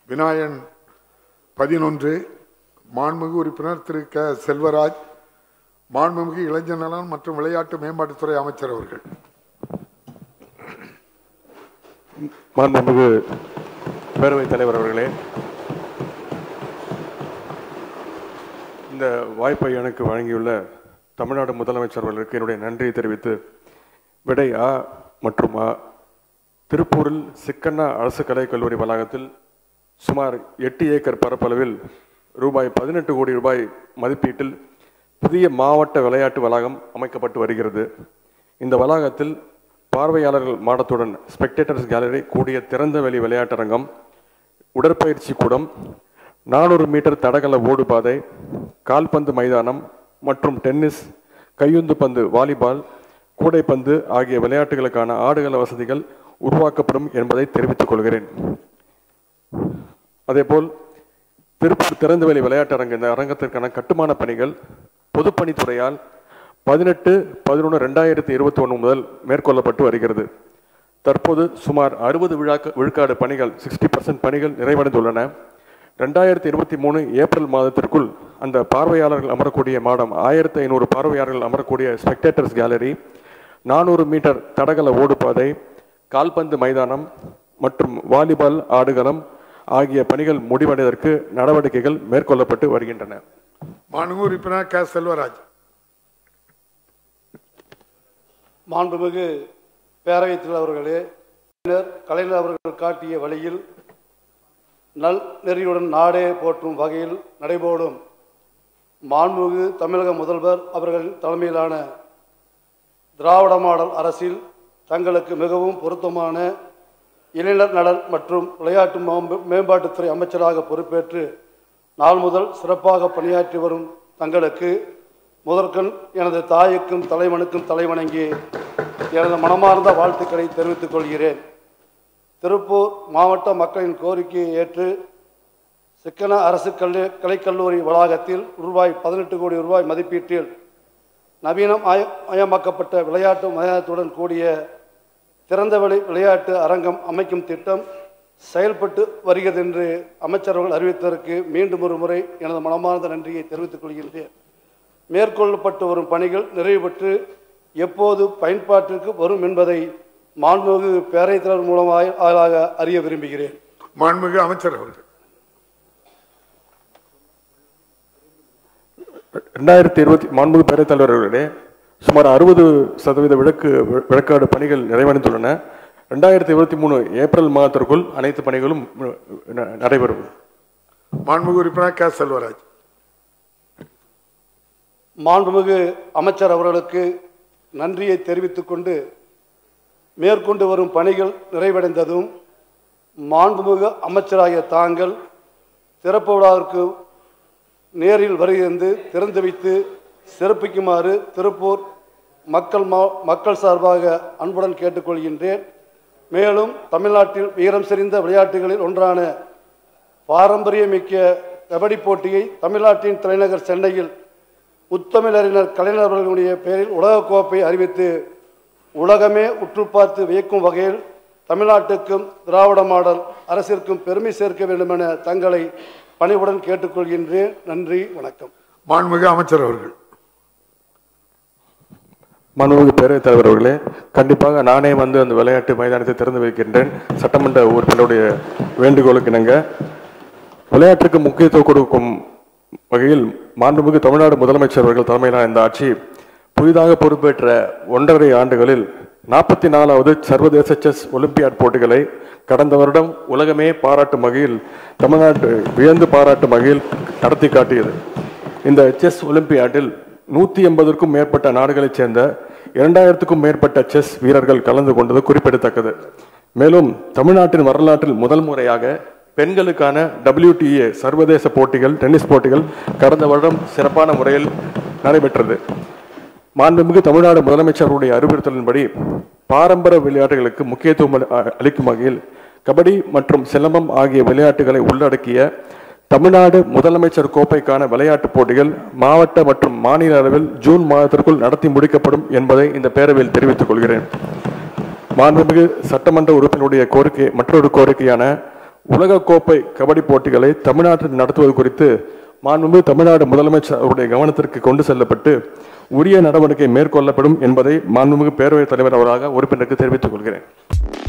விநாயகன் பதினொன்று மாண்புமிகு உறுப்பினர் திரு க செல்வராஜ் மாண்புமிகு இளைஞர் நலன் மற்றும் விளையாட்டு மேம்பாட்டுத்துறை அமைச்சர் அவர்கள் மாண்புமிகு பேரவைத் தலைவர் அவர்களே இந்த வாய்ப்பை எனக்கு வழங்கியுள்ள தமிழ்நாடு முதலமைச்சர் அவர்களுக்கு என்னுடைய நன்றியை தெரிவித்து விடை ஆ மற்றும் ஆ திருப்பூரில் சிக்கண்ணா அரசு கலைக் கல்லூரி வளாகத்தில் சுமார் எட்டு ஏக்கர் பரப்பளவில் ரூபாய் பதினெட்டு கோடி ரூபாய் மதிப்பீட்டில் புதிய மாவட்ட விளையாட்டு வளாகம் அமைக்கப்பட்டு வருகிறது இந்த வளாகத்தில் பார்வையாளர்கள் மாடத்துடன் ஸ்பெக்டேட்டர்ஸ் கேலரி கூடிய திறந்தவெளி விளையாட்டரங்கம் உடற்பயிற்சி கூடம் நானூறு மீட்டர் தடகள ஓடுபாதை கால்பந்து மைதானம் மற்றும் டென்னிஸ் கையுந்து பந்து வாலிபால் கூடைப்பந்து ஆகிய விளையாட்டுகளுக்கான ஆடுகள வசதிகள் உருவாக்கப்படும் என்பதை தெரிவித்துக் கொள்கிறேன் அதேபோல் திருப்பூர் திறந்தவெளி விளையாட்டரங்கு இந்த அரங்கத்திற்கான கட்டுமான பணிகள் பொதுப்பணித்துறையால் பதினெட்டு பதினொன்று ரெண்டாயிரத்தி இருபத்தி ஒன்று முதல் மேற்கொள்ளப்பட்டு வருகிறது தற்போது சுமார் அறுபது விழாக்க விழுக்காடு பணிகள் சிக்ஸ்டி பர்சன்ட் பணிகள் நிறைவடைந்துள்ளன ரெண்டாயிரத்தி இருபத்தி மூணு ஏப்ரல் மாதத்திற்குள் அந்த பார்வையாளர்கள் அமரக்கூடிய மாடம் ஆயிரத்தி ஐநூறு பார்வையாளர்கள் அமரக்கூடிய ஸ்பெக்டேட்டர்ஸ் கேலரி நானூறு மீட்டர் தடகள ஓடுபாதை கால்பந்து மைதானம் மற்றும் வாலிபால் ஆடுகளம் ஆகிய பணிகள் முடிவடைவதற்கு நடவடிக்கைகள் மேற்கொள்ளப்பட்டு வருகின்றன மாண்புமிகு உறுப்பினர் க செல்வராஜ் மாண்புமிகு பேரவைத் தலைவர்களே கலைஞர் கலைஞர் அவர்கள் காட்டிய வழியில் நல் நெறியுடன் நாடே போற்றும் வகையில் நடைபோடும் மாண்புமிகு தமிழக முதல்வர் அவர்களின் தலைமையிலான திராவிட மாடல் அரசில் தங்களுக்கு மிகவும் பொருத்தமான இளைஞர் நலன் மற்றும் விளையாட்டு மேம்ப- மேம்பாட்டுத்துறை அமைச்சராக பொறுப்பேற்று நாள் முதல் சிறப்பாக பணியாற்றி வரும் தங்களுக்கு முதற்கண் எனது தாய்க்கும் தலைவனுக்கும் தலைவணங்கி எனது மனமார்ந்த வாழ்த்துக்களை தெரிவித்துக் கொள்கிறேன் திருப்பூர் மாவட்ட மக்களின் கோரிக்கையை ஏற்று சிக்கன அரசு கல்வி கலைக்கல்லூரி வளாகத்தில் ரூபாய் பதினெட்டு கோடி ரூபாய் மதிப்பீட்டில் நவீனம் மய- மயமாக்கப்பட்ட விளையாட்டு மைதானத்துடன் கூடிய திறந்தவெளி விளையாட்டு அரங்கம் அமைக்கும் திட்டம் செயல்பட்டு வருகிறது என்று அமைச்சர்கள் அறிவித்ததற்கு மீண்டும் ஒரு முறை எனது மனமார்ந்த நன்றியை தெரிவித்துக் கொள்கின்றேன் மேற்கொள்ளப்பட்டு வரும் பணிகள் நிறைவு பெற்று எப்போது பயன்பாட்டிற்கு வரும் என்பதை மாண்புமிகு பேரவைத் தலைவர் மூலமாக ஆளாக அறிய விரும்புகிறேன் மாண்புமிகு அமைச்சர் அவர்கள் ரெண்டாயிரத்தி இருபத்தி மாண்புமிகு பேரவைத் தலைவர் அவர்களே சுமார் அறுபது சதவீத விளக்கு விளக்காடு பணிகள் நிறைவடைந்துள்ளன ரெண்டாயிரத்தி இருபத்தி மூணு ஏப்ரல் மாதத்திற்குள் அனைத்து பணிகளும் ந- நடைபெறும் மாண்புமிகு உறுப்பினர் க செல்வராஜ் மாண்புமிகு அமைச்சர் அவர்களுக்கு நன்றியை தெரிவித்துக் கொண்டு மேற்கொண்டு வரும் பணிகள் நிறைவடைந்ததும் மாண்புமிகு அமைச்சராகிய தாங்கள் திறப்பு விழாவிற்கு நேரில் வருகிறது திறந்து வைத்து சிறப்பிக்குமாறு திருப்பூர் மக்கள் மா மக்கள் சார்பாக அன்புடன் கேட்டுக்கொள்கின்றேன் மேலும் தமிழ்நாட்டில் வீரம் செறிந்த விளையாட்டுகளில் ஒன்றான பாரம்பரியமிக்க கபடி போட்டியை தமிழ்நாட்டின் தலைநகர் சென்னையில் முத்தமிழறிஞர் கலைஞர்களுடைய பெயரில் உலகக்கோப்பை அறிவித்து உலகமே உற்று பார்த்து வியக்கும் வகையில் தமிழ்நாட்டுக்கும் திராவிட மாடல் அரசிற்கும் பெருமை சேர்க்க வேண்டும் என தங்களை பணிவுடன் கேட்டுக்கொள்கின்றேன் நன்றி வணக்கம் மாண்புமிகு அமைச்சர் அவர்கள் மாண்புமிகு பேரவைத் தலைவர் அவர்களே கண்டிப்பாக நானே வந்து அந்த விளையாட்டு மைதானத்தை திறந்து வைக்கின்றேன் சட்டமன்ற உறுப்பினருடைய வேண்டுகோளுக்கு இணங்க விளையாட்டுக்கு முக்கியத்துவம் கொடுக்கும் வகையில் மாண்புமிகு தமிழ்நாடு முதலமைச்சர் அவர்கள் தலைமையிலான இந்த ஆட்சி புதிதாக பொறுப்பேற்ற ஒன்றரை ஆண்டுகளில் நாற்பத்தி நாலாவது சர்வதேச செஸ் ஒலிம்பியாட் போட்டிகளை கடந்த வருடம் உலகமே பாராட்டும் வகையில் தமிழ்நாட்டு வியந்து பாராட்டும் வகையில் நடத்தி காட்டியது இந்த செஸ் ஒலிம்பியாட்டில் நூற்றி எண்பதற்கும் மேற்பட்ட நாடுகளைச் சேர்ந்த இரண்டாயிரத்துக்கும் மேற்பட்ட செஸ் வீரர்கள் கலந்து கொண்டது குறிப்பிடத்தக்கது மேலும் தமிழ்நாட்டின் வரலாற்றில் முதல் முறையாக பெண்களுக்கான WTA சர்வதேச போட்டிகள் டென்னிஸ் போட்டிகள் கடந்த வருடம் சிறப்பான முறையில் நடைபெற்றது மாண்புமிகு தமிழ்நாடு முதலமைச்சருடைய அறிவுறுத்தலின்படி பாரம்பரிய விளையாட்டுகளுக்கு முக்கியத்துவம் அளி- அ- அளிக்கும் வகையில் கபடி மற்றும் சிலம்பம் ஆகிய விளையாட்டுகளை உள்ளடக்கிய தமிழ்நாடு முதலமைச்சர் கோப்பைக்கான விளையாட்டுப் போட்டிகள் மாவட்ட மற்றும் மாநில அளவில் ஜூன் மாதத்திற்குள் நடத்தி முடிக்கப்படும் என்பதை இந்த பேரவையில் தெரிவித்துக் கொள்கிறேன் மாண்புமிகு சட்டமன்ற உறுப்பினருடைய கோரிக்கை மற்றொரு கோரிக்கையான உலகக்கோப்பை கபடி போட்டிகளை தமிழ்நாட்டில் நடத்துவது குறித்து மாண்புமிகு தமிழ்நாடு முதலமைச்சர் அவருடைய கவனத்திற்கு கொண்டு செல்லப்பட்டு உரிய நடவடிக்கை மேற்கொள்ளப்படும் என்பதை மாண்புமிகு பேரவைத் தலைவர் அவராக உறுப்பினருக்கு தெரிவித்துக் கொள்கிறேன்